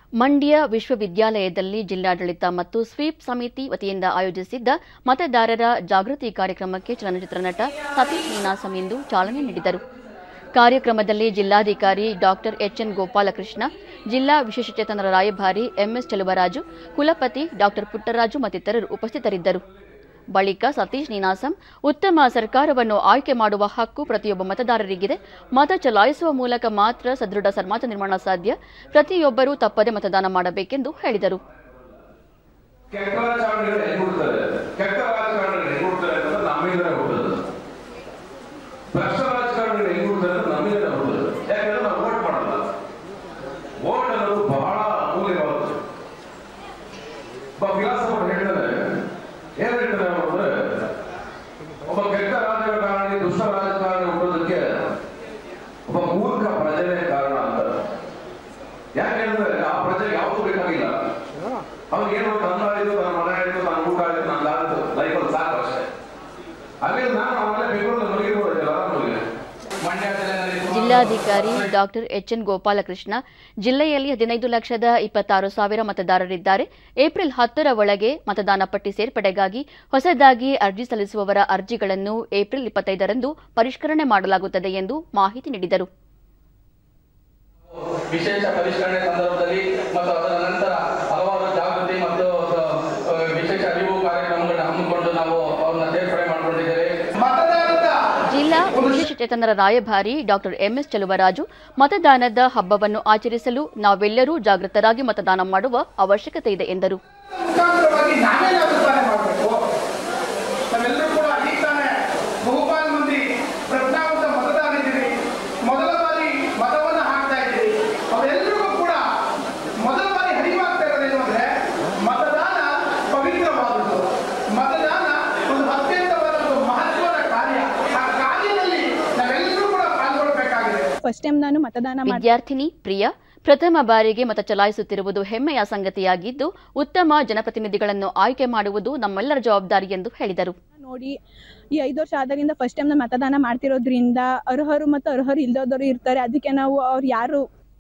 ಮಂಡ್ಯ ವಿಶ್ವವಿದ್ಯಾಲಯದಲ್ಲಿ ಜಿಲ್ಲಾಡಳಿತ ಮತ್ತು ಸ್ವೀಪ್ ಸಮಿತಿ ವತಿಯಿಂದ ಆಯೋಜಿಸಿದ್ದ ಮತದಾರರ ಜಾಗೃತಿ ಕಾರ್ಯಕ್ರಮಕ್ಕೆ ಚಲನಚಿತ್ರ ನಟ ಸತೀಶ್ ನೀನಾಸಂ ಇಂದು ಚಾಲನೆ ನೀಡಿದರು ಕಾರ್ಯಕ್ರಮದಲ್ಲಿ ಜಿಲ್ಲಾಧಿಕಾರಿ ಡಾಕ್ಟರ್ ಎಚ್ಎನ್ ಗೋಪಾಲಕೃಷ್ಣ ಜಿಲ್ಲಾ ವಿಶೇಷಚೇತನರ ರಾಯಭಾರಿ ಎಂಎಸ್ ಚೆಲುವರಾಜು ಕುಲಪತಿ ಡಾಕ್ಟರ್ ಪುಟ್ಟರಾಜು ಮತ್ತಿತರರು ಉಪಸ್ಥಿತರಿದ್ದರು ಬಳಿಕ ಸತೀಶ್ ನೀನಾಸಂ ಉತ್ತಮ ಸರ್ಕಾರವನ್ನು ಆಯ್ಕೆ ಮಾಡುವ ಹಕ್ಕು ಪ್ರತಿಯೊಬ್ಬ ಮತದಾರರಿಗಿದೆ ಮತ ಚಲಾಯಿಸುವ ಮೂಲಕ ಮಾತ್ರ ಸದೃಢ ಸಮಾಜ ನಿರ್ಮಾಣ ಸಾಧ್ಯ ಪ್ರತಿಯೊಬ್ಬರೂ ತಪ್ಪದೆ ಮತದಾನ ಮಾಡಬೇಕೆಂದು ಹೇಳಿದರು ಕೆಟ್ಟ ರಾಜಕಾರಣಿಗಳು ಹೆಂಗ್ ಹುಡ್ತಾರೆ ಕೆಟ್ಟ ರಾಜಕಾರಣಿಗಳು ಹೆಂಗ್ ಹುಡ್ತಾರೆ ಅಂತಂದ್ರೆ ನಮ್ಮಿಂದಲೇ ಹುಟ್ಟೋದು ಭ್ರಷ್ಟ ರಾಜಕಾರಣಿಗಳು ಹೆಂಗ್ ಹುಡ್ತಾರೆ ಅಂದ್ರೆ ನಮ್ಮಿಂದಲೇ ಹುಟ್ಟೋದು ಯಾಕಂದ್ರೆ ನಾವು ವೋಟ್ ಮಾಡಲ್ಲ ವೋಟ್ ಅನ್ನೋದು ಬಹಳ ಅಮೂಲ್ಯವಾದದ್ದು ಒಬ್ಬ ಫಿಲಾಸಫರ್ ಹೇಳ್ತಾರೆ ಏನ್ ಹೇಳ್ತಾರೆ ಅವರು ಅಂದ್ರೆ ಒಬ್ಬ ಕೆಟ್ಟ ರಾಜಕಾರಣಿ ದುಷ್ಟ ರಾಜಕಾರಣಿ ಹುಟ್ಟೋದಕ್ಕೆ ಒಬ್ಬ ಮೂರ್ಖ ಪ್ರಜೆನೇ ಕಾರಣ ಅಂತಾರೆ ಯಾಕೆಂದ್ರೆ ಆ ಪ್ರಜೆ ಯಾವುದು ಬೇಕಾಗಿಲ್ಲ ಅವ್ನಿಗೇನು ತಂದ ಆಯ್ತು ತನ್ನ ಮನೆ ಆಯ್ತು ತನ್ನ ಊಟ ಆಯ್ತು ನನ್ನ ಆಯ್ತು ಲೈಫಲ್ಲಿ ಸಾಕು ಅಷ್ಟೇ ಅಲ್ಲಿ ನಾನು ಅವನ್ನೆಲ್ಲ ಬೆಂಗಳೂರಲ್ಲಿ ಮಲಗಿರ್ಬೋದಿಲ್ಲ ಆರಾಮಾಗಿ ಮಂಡ್ಯ ಜಿಲ್ಲೆಯಲ್ಲಿ ಜಿಲ್ಲಾಧಿಕಾರಿ ಡಾಕ್ಟರ್ ಎಚ್ಎನ್ ಗೋಪಾಲಕೃಷ್ಣ ಜಿಲ್ಲೆಯಲ್ಲಿ ಹದಿನೈದು ಲಕ್ಷದ ಇಪ್ಪತ್ತಾರು ಸಾವಿರ ಮತದಾರರಿದ್ದಾರೆ ಏಪ್ರಿಲ್ ಹತ್ತರ ಒಳಗೆ ಮತದಾನ ಪಟ್ಟಿ ಸೇರ್ಪಡೆಗಾಗಿ ಹೊಸದಾಗಿ ಅರ್ಜಿ ಸಲ್ಲಿಸುವವರ ಅರ್ಜಿಗಳನ್ನು ಏಪ್ರಿಲ್ ಇಪ್ಪತ್ತೈದರಂದು ಪರಿಷ್ಕರಣೆ ಮಾಡಲಾಗುತ್ತದೆ ಎಂದು ಮಾಹಿತಿ ನೀಡಿದರು ವಿಶೇಷ ಪರಿಷ್ಕರಣೆ ಸಂದರ್ಭದಲ್ಲಿ ಮತ್ತು ಅದರ ನಂತರ ಹಲವಾರು ಜಾಗೃತಿ ಮತ್ತು ಆ, ವಿಶೇಷ ಅರಿವು ಕಾರ್ಯಕ್ರಮಗಳನ್ನ ಹಮ್ಮಿಕೊಂಡು ನಾವು ಅವ್ರನ್ನ ಸೇರ್ಪಡೆ ಮಾಡಿಕೊಂಡಿದ್ದೇವೆ ಮತದಾನದ ಜಿಲ್ಲಾ ವಿಶೇಷಚೇತನರ ರಾಯಭಾರಿ ಡಾಕ್ಟರ್ ಎಂಎಸ್ ಚೆಲುವರಾಜು ಮತದಾನದ ಹಬ್ಬವನ್ನು ಆಚರಿಸಲು ನಾವೆಲ್ಲರೂ ಜಾಗೃತರಾಗಿ ಮತದಾನ ಮಾಡುವ ಅವಶ್ಯಕತೆ ಇದೆ ಎಂದರು ಮುಖಾಂತರವಾಗಿ ನಾವೇನಾದ್ರೂ ತಾನೇ ಮಾಡಬೇಕು ನಾವೆಲ್ಲರೂ ಕೂಡ ಈಗ ತಾನೇ ಬಹುಪಾಲು ಮಂದಿ ಪ್ರಜ್ಞಾವಂತ ಮತದಾರರಿದ್ದೀರಿ ಮೊದಲ ಬಾರಿ ಮತವನ್ನು ಹಾಕ್ತಾ ಇದ್ದೀರಿ ಅವರೆಲ್ಲರಿಗೂ ಕೂಡ ಮೊದಲ ಬಾರಿ ಅರಿವಾಗ್ತಾ ಇರೋದೇನು ಅಂದ್ರೆ ಮತದಾನ ಪವಿತ್ರವಾದದ್ದು ಮತದಾನ ಒಂದು ಅತ್ಯಂತವಾದ ಒಂದು ಮಹತ್ವದ ಕಾರ್ಯ ಆ ಕಾರ್ಯದಲ್ಲಿ ನಾವೆಲ್ಲರೂ ಕೂಡ ಪಾಲ್ಗೊಳ್ಬೇಕಾಗಿದೆ ಫಸ್ಟ್ ಟೈಮ್ ನಾನು ಮತದಾನ ಮಾಡಿ ವಿದ್ಯಾರ್ಥಿನಿ ಪ್ರಿಯಾ ಪ್ರಥಮ ಬಾರಿಗೆ ಮತ ಚಲಾಯಿಸುತ್ತಿರುವುದು ಹೆಮ್ಮೆಯ ಸಂಗತಿಯಾಗಿದ್ದು ಉತ್ತಮ ಜನಪ್ರತಿನಿಧಿಗಳನ್ನು ಆಯ್ಕೆ ಮಾಡುವುದು ನಮ್ಮೆಲ್ಲರ ಜವಾಬ್ದಾರಿ ಎಂದು ಹೇಳಿದರು ನೋಡಿ ಈ ಐದು ವರ್ಷ ಆದಾಗಿಂದ ಫಸ್ಟ್ ಟೈಮ್ ನಾನು ಮತದಾನ ಮಾಡ್ತಿರೋದ್ರಿಂದ ಅರ್ಹರು ಮತ್ತು ಅರ್ಹರು ಇಲ್ಲದವರು ಇರ್ತಾರೆ ಅದಕ್ಕೆ ನಾವು ಅವ್ರು ಯಾರು